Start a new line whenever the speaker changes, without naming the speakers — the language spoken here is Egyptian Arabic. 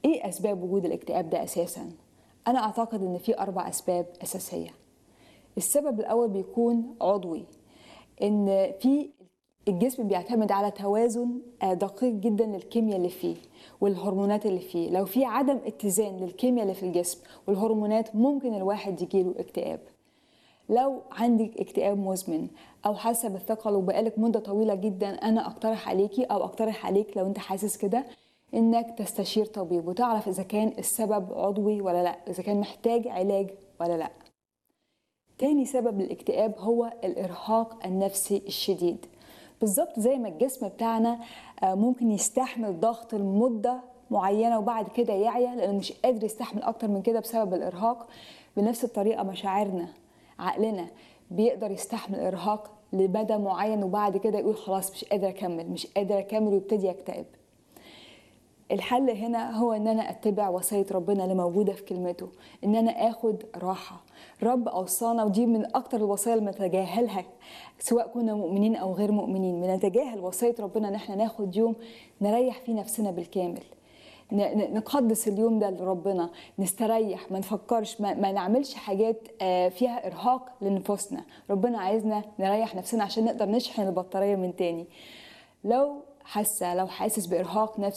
ايه اسباب وجود الاكتئاب ده اساسا انا اعتقد ان في اربع اسباب اساسيه السبب الاول بيكون عضوي ان في الجسم بيعتمد على توازن آه، دقيق جدا للكيمياء اللي فيه والهرمونات اللي فيه لو في عدم اتزان للكيمياء اللي في الجسم والهرمونات ممكن الواحد يجيله اكتئاب لو عندك اكتئاب مزمن او حاسه بالثقل وبقالك مده طويله جدا انا اقترح عليكي او اقترح عليك لو انت حاسس كده انك تستشير طبيب وتعرف اذا كان السبب عضوي ولا لا اذا كان محتاج علاج ولا لا تاني سبب للاكتئاب هو الارهاق النفسي الشديد بالظبط زي ما الجسم بتاعنا آه، ممكن يستحمل ضغط لمده معينه وبعد كده يعيا لانه مش قادر يستحمل اكتر من كده بسبب الارهاق بنفس الطريقه مشاعرنا عقلنا بيقدر يستحمل ارهاق لمدى معين وبعد كده يقول خلاص مش قادر اكمل مش قادر اكمل ويبتدي يكتئب الحل هنا هو ان انا اتبع وصيه ربنا اللي موجوده في كلمته ان انا اخد راحه رب اوصانا ودي من اكتر الوصايا اللي بنتجاهلها سواء كنا مؤمنين او غير مؤمنين بنتجاهل وصيه ربنا ان احنا ناخد يوم نريح فيه نفسنا بالكامل ن- ن- نقدس اليوم ده لربنا نستريح ما نفكرش ما, ما نعملش حاجات آه، فيها ارهاق لنفوسنا ربنا عايزنا نريح نفسنا عشان نقدر نشحن البطاريه من تاني لو حاسه لو حاسس بارهاق نفسي